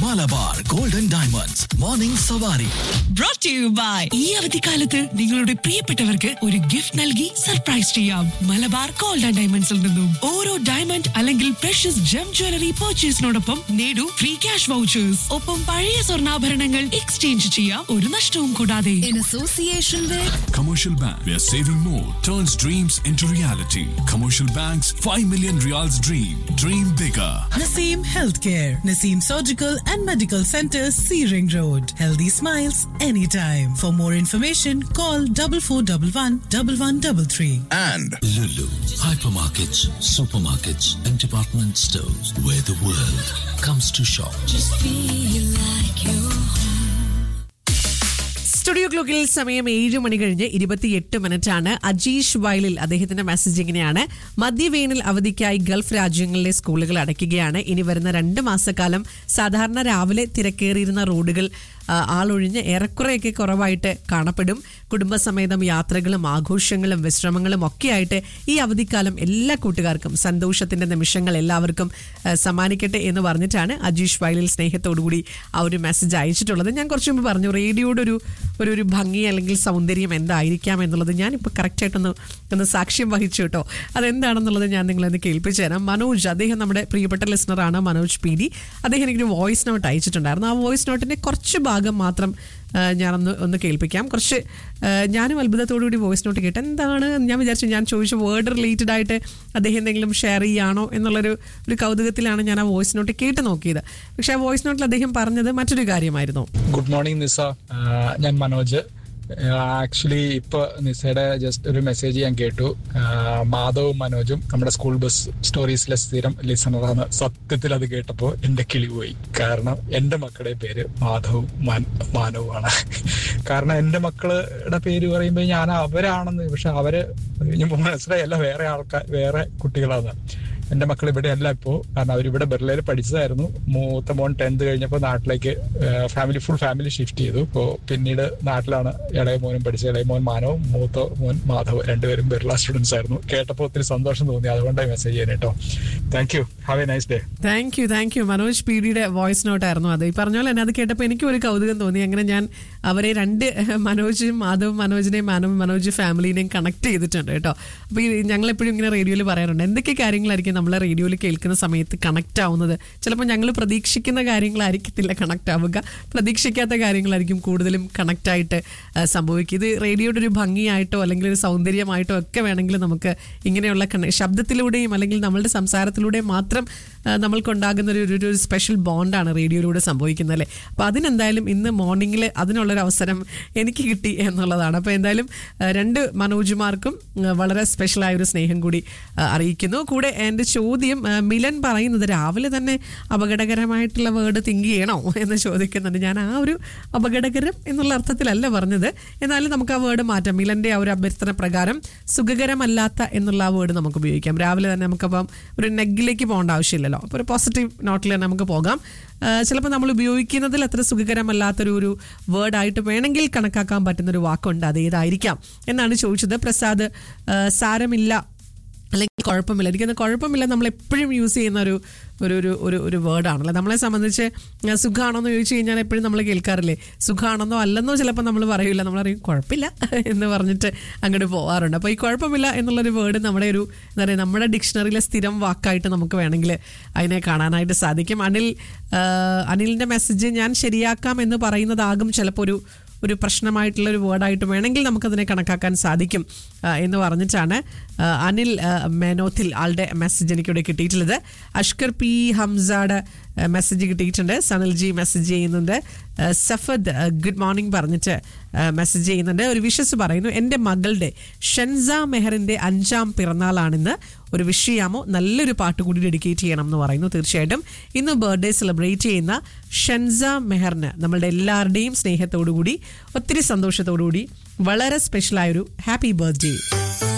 Malabar gold and diamonds morning സവാരി brought to you by ഈ അവധിക്കാലത്ത് നിങ്ങളുടെ പ്രിയപ്പെട്ടവർക്ക് ഒരു ഗിഫ്റ്റ് നൽകി സർപ്രൈസ് ചെയ്യാം മലബാർ ഗോൾഡ് ആൻഡ് ഡയമണ്ട്സിൽ നിന്നും ഓരോ ഡയമണ്ട് അല്ലെങ്കിൽ പ്രഷ്യസ് ജം ജ്വല്ലറി പർച്ചേസിനോടൊപ്പം നേടൂ ഫ്രീ ക്യാഷ് വൗച്ചേഴ്സ് ഒപ്പം പഴയ സ്വർണ്ണാഭരണങ്ങൾ എക്സ്ചേഞ്ച് ചെയ്യാം ഒരു നഷ്ടവും കൂടാതെ in association with Commercial Bank, where saving more turns dreams into reality. Commercial Bank's 5 million reals dream. Dream bigger. Naseem Healthcare, Naseem Surgical and Medical Center, C Ring Road. Healthy smiles anytime. For more information, call 4411 1133. and Lulu, hypermarkets, supermarkets, and department stores where the world comes to shop. Studio ക്ലോക്കിൽ സമയം ഏഴ് മണി കഴിഞ്ഞ് ഇരുപത്തിയെട്ട് minute ആണ് അജീഷ് വയലിൽ അദ്ദേഹത്തിന്റെ message ഇങ്ങനെയാണ് മധ്യവേനൽ അവധിക്കായി Gulf രാജ്യങ്ങളിലെ സ്കൂളുകൾ അടയ്ക്കുകയാണ് ഇനി വരുന്ന രണ്ട് മാസക്കാലം സാധാരണ രാവിലെ തിരക്കേറിയിരുന്ന റോഡുകൾ ആ, ആളൊഴിഞ്ഞ് ഏറെക്കുറെയൊക്കെ കുറവായിട്ട് കാണപ്പെടും കുടുംബസമേതം യാത്രകളും ആഘോഷങ്ങളും വിശ്രമങ്ങളും ഒക്കെയായിട്ട് ഈ അവധിക്കാലം എല്ലാ കൂട്ടുകാർക്കും സന്തോഷത്തിന്റെ നിമിഷങ്ങൾ എല്ലാവർക്കും ആ, സമ്മാനിക്കട്ടെ എന്ന് പറഞ്ഞിട്ടാണ് അജീഷ് വയലിൽ സ്നേഹത്തോടുകൂടി ആ ഒരു മെസ്സേജ് അയച്ചിട്ടുള്ളത് ഞാൻ കുറച്ച് മുമ്പ് പറഞ്ഞു റേഡിയോയുടെ ഒരു ഒരു ഒരു ഭംഗി അല്ലെങ്കിൽ സൗന്ദര്യം എന്തായിരിക്കാം എന്നുള്ളത് ഞാനിപ്പോൾ കറക്റ്റായിട്ടൊന്ന് ഒന്ന് സാക്ഷ്യം വഹിച്ചു കേട്ടോ അതെന്താണെന്നുള്ളത് ഞാൻ നിങ്ങളൊന്ന് കേൾപ്പിച്ചു തരാം മനോജ് അദ്ദേഹം നമ്മുടെ പ്രിയപ്പെട്ട ലിസണറാണ് മനോജ് പി ഡി അദ്ദേഹം എനിക്കൊരു വോയിസ് നോട്ട് അയച്ചിട്ടുണ്ടായിരുന്നു ആ വോയിസ് നോട്ടിന്റെ കുറച്ച് ഭാഗം മാത്രം ആ, ഞാനൊന്ന് ഒന്ന് കേൾപ്പിക്കാം കുറച്ച് ആ, ഞാനും അത്ഭുതത്തോടു കൂടി വോയിസ് നോട്ട് കേട്ട് എന്താണ് ഞാൻ വിചാരിച്ചു ഞാൻ ചോദിച്ച വേർഡ് റിലേറ്റഡ് ആയിട്ട് അദ്ദേഹം എന്തെങ്കിലും ഷെയർ ചെയ്യാണോ എന്നുള്ളൊരു ഒരു കൗതുകത്തിലാണ് ഞാൻ ആ വോയിസ് നോട്ട് കേട്ട് നോക്കിയത് പക്ഷേ ആ വോയിസ് നോട്ടിൽ അദ്ദേഹം പറഞ്ഞത് മറ്റൊരു കാര്യമായിരുന്നു ഗുഡ് മോർണിംഗ് നിസ ആഹ് ഞാൻ മനോജ് ആക്ച്വലി ഇപ്പൊ നിസയുടെ ജസ്റ്റ് ഒരു മെസ്സേജ് ഞാൻ കേട്ടു ആഹ് മാധവും മനോജും നമ്മുടെ സ്കൂൾ ബസ് സ്റ്റോറീസിലെ സ്ഥിരം ലിസണറാണ് സത്യത്തിൽ അത് കേട്ടപ്പോ എന്റെ കിളി പോയി കാരണം എന്റെ മക്കളുടെ പേര് മാധവും മാൻ- മാനവുമാണ് കാരണം എന്റെ മക്കളുടെ പേര് പറയുമ്പോൾ ഞാൻ അവരാണെന്ന് പക്ഷെ അവര് ഞാൻ മനസ്സിലായല്ല വേറെ ആൾക്കാർ വേറെ കുട്ടികളാണ് എന്റെ മക്കൾ ഇവിടെ അല്ല ഇപ്പോ കാരണം അവരിവിടെ ബെർലയിൽ പഠിച്ചതായിരുന്നു മൂത്ത മോൻ ടെൻത്ത് കഴിഞ്ഞപ്പോൾ നാട്ടിലേക്ക് ഫാമിലി ഫുൾ ഫാമിലി ഷിഫ്റ്റ് ചെയ്തു ഇപ്പോ പിന്നീട് നാട്ടിലാണ് ഇളയ മോനും പഠിച്ചത് ഇളയ മോൻ മാനവും മൂത്ത മോൻ മാധവ് രണ്ടുപേരും ബിർള സ്റ്റുഡൻസ് ആയിരുന്നു കേട്ടപ്പോൾ ഒത്തിരി സന്തോഷം തോന്നി അതുകൊണ്ടാണ് മെസ്സേജ് ചെയ്യാൻ കേട്ടോ thank you have a nice day thank you thank you Manoj P ഡിയുടെ വോയിസ് നോട്ടായിരുന്നു അത് ഈ പറഞ്ഞ പോലെ തന്നെ അത് കേട്ടപ്പോൾ എനിക്കും ഒരു കൗതുകം തോന്നി അങ്ങനെ ഞാൻ അവരെ രണ്ട് മനോജും മാധവും മനോജിനെയും മാനവും മനോജ് ഫാമിലിനെയും കണക്ട് ചെയ്തിട്ടുണ്ട് കേട്ടോ അപ്പോൾ ഈ ഞങ്ങൾ എപ്പോഴും ഇങ്ങനെ റേഡിയോയിൽ പറയാറുണ്ട് എന്തൊക്കെ കാര്യങ്ങളായിരിക്കും നമ്മൾ റേഡിയോയിൽ കേൾക്കുന്ന സമയത്ത് കണക്ട് ആവുന്നത് ചിലപ്പോൾ ഞങ്ങൾ പ്രതീക്ഷിക്കുന്ന കാര്യങ്ങളായിരിക്കത്തില്ല കണക്ട് ആവുക പ്രതീക്ഷിക്കാത്ത കാര്യങ്ങളായിരിക്കും കൂടുതലും കണക്ട് ആയിട്ട് ആ, സംഭവിക്കുക ഇത് റേഡിയോയുടെ ഒരു ഭംഗിയായിട്ടോ അല്ലെങ്കിൽ ഒരു സൗന്ദര്യമായിട്ടോ ഒക്കെ വേണമെങ്കിൽ നമുക്ക് ഇങ്ങനെയുള്ള കണ- ശബ്ദത്തിലൂടെയും അല്ലെങ്കിൽ നമ്മളുടെ സംസാരത്തിലൂടെയും മാത്രം ആ, നമ്മൾക്കുണ്ടാകുന്ന ഒരു ഒരു- ഒരു സ്പെഷ്യൽ ബോണ്ടാണ് റേഡിയോയിലൂടെ സംഭവിക്കുന്നത് അല്ലേ അപ്പോൾ അതിനെന്തായാലും ഇന്ന് മോർണിംഗിൽ അതിനുള്ളൊരു അവസരം എനിക്ക് കിട്ടി എന്നുള്ളതാണ് അപ്പോൾ എന്തായാലും ആ, രണ്ട് മനോജുമാർക്കും ആ, വളരെ സ്പെഷ്യലായ ഒരു സ്നേഹം കൂടി ആ, അറിയിക്കുന്നു കൂടെ എൻ്റെ ചോദ്യം ആ, മിലൻ പറയുന്നത് രാവിലെ തന്നെ അപകടകരമായിട്ടുള്ള വേർഡ് തിങ്ക് ചെയ്യണോ എന്ന് ചോദിക്കുന്നുണ്ട് ഞാൻ ആ ഒരു അപകടകരം എന്നുള്ള അർത്ഥത്തിലല്ല പറഞ്ഞത് എന്നാലും നമുക്ക് ആ വേർഡ് മാറ്റാം മിലന്റെ ആ ഒരു അഭ്യർത്ഥന പ്രകാരം സുഖകരമല്ലാത്ത എന്നുള്ള ആ വേർഡ് നമുക്ക് ഉപയോഗിക്കാം രാവിലെ തന്നെ നമുക്കപ്പം ഒരു നെഗിലേക്ക് പോകേണ്ട ആവശ്യമില്ലല്ലോ അപ്പോൾ ഒരു പോസിറ്റീവ് നോട്ടിൽ തന്നെ നമുക്ക് പോകാം ചിലപ്പോൾ നമ്മൾ ഉപയോഗിക്കുന്നതിൽ അത്ര സുഖകരമല്ലാത്തൊരു ഒരു വേർഡായിട്ട് വേണമെങ്കിൽ കണക്കാക്കാൻ പറ്റുന്ന ഒരു വാക്കുണ്ട് അത് ഏതായിരിക്കാം എന്നാണ് ചോദിച്ചത് പ്രസാദ് ആ, സാരമില്ല അല്ലെങ്കിൽ കുഴപ്പമില്ല എനിക്കൊന്ന് കുഴപ്പമില്ല നമ്മൾ എപ്പോഴും യൂസ് ചെയ്യുന്ന ഒരു ഒരു ഒരു ഒരു ഒരു വേർഡാണല്ലോ നമ്മളെ സംബന്ധിച്ച് ആ, സുഖാണോന്ന് ചോദിച്ചു കഴിഞ്ഞാൽ എപ്പോഴും നമ്മൾ കേൾക്കാറില്ലേ സുഖാണെന്നോ അല്ലെന്നോ ചിലപ്പോൾ നമ്മൾ പറയില്ല നമ്മൾ അറിയും കുഴപ്പമില്ല എന്ന് പറഞ്ഞിട്ട് അങ്ങോട്ട് പോവാറുണ്ട് അപ്പോൾ ഈ കുഴപ്പമില്ല എന്നുള്ളൊരു വേർഡ് നമ്മുടെ ഒരു എന്താ പറയുക നമ്മുടെ ഡിക്ഷണറിയിലെ സ്ഥിരം വാക്കായിട്ട് നമുക്ക് വേണമെങ്കിൽ അതിനെ കാണാനായിട്ട് സാധിക്കും അനിൽ ആ, അനിലിൻ്റെ മെസ്സേജ് ഞാൻ ശരിയാക്കാം എന്ന് പറയുന്നതാകും ചിലപ്പോൾ ഒരു ഒരു പ്രശ്നമായിട്ടുള്ള ഒരു വേർഡായിട്ട് വേണമെങ്കിൽ നമുക്കതിനെ കണക്കാക്കാൻ സാധിക്കും ആ, എന്ന് പറഞ്ഞിട്ടാണ് ആ, അനിൽ ആ, മേനോത്തിൽ ആളുടെ മെസ്സേജ് എനിക്കിവിടെ കിട്ടിയിട്ടുള്ളത് അഷ്കർ പി ഹംസാഡ് മെസ്സേജ് കിട്ടിയിട്ടുണ്ട് സനൽജി മെസ്സേജ് ചെയ്യുന്നുണ്ട് ആ, സഫദ് ആ, ഗുഡ് മോർണിംഗ് പറഞ്ഞിട്ട് ആ, മെസ്സേജ് ചെയ്യുന്നുണ്ട് ഒരു വിഷസ് പറയുന്നു എൻ്റെ മകളുടെ ഷെൻസ മെഹറിൻ്റെ അഞ്ചാം പിറന്നാളാണിന്ന് ഒരു വിഷ് ചെയ്യാമോ നല്ലൊരു പാട്ട് കൂടി ഡെഡിക്കേറ്റ് ചെയ്യണം എന്ന് പറയുന്നു തീർച്ചയായിട്ടും ഇന്ന് ബർത്ത്ഡേ സെലിബ്രേറ്റ് ചെയ്യുന്ന ഷെൻസ മെഹറിന് നമ്മളുടെ എല്ലാവരുടെയും സ്നേഹത്തോടു കൂടി ഒത്തിരി സന്തോഷത്തോടു കൂടി വളരെ സ്പെഷ്യലായൊരു ഹാപ്പി ബർത്ത്ഡേ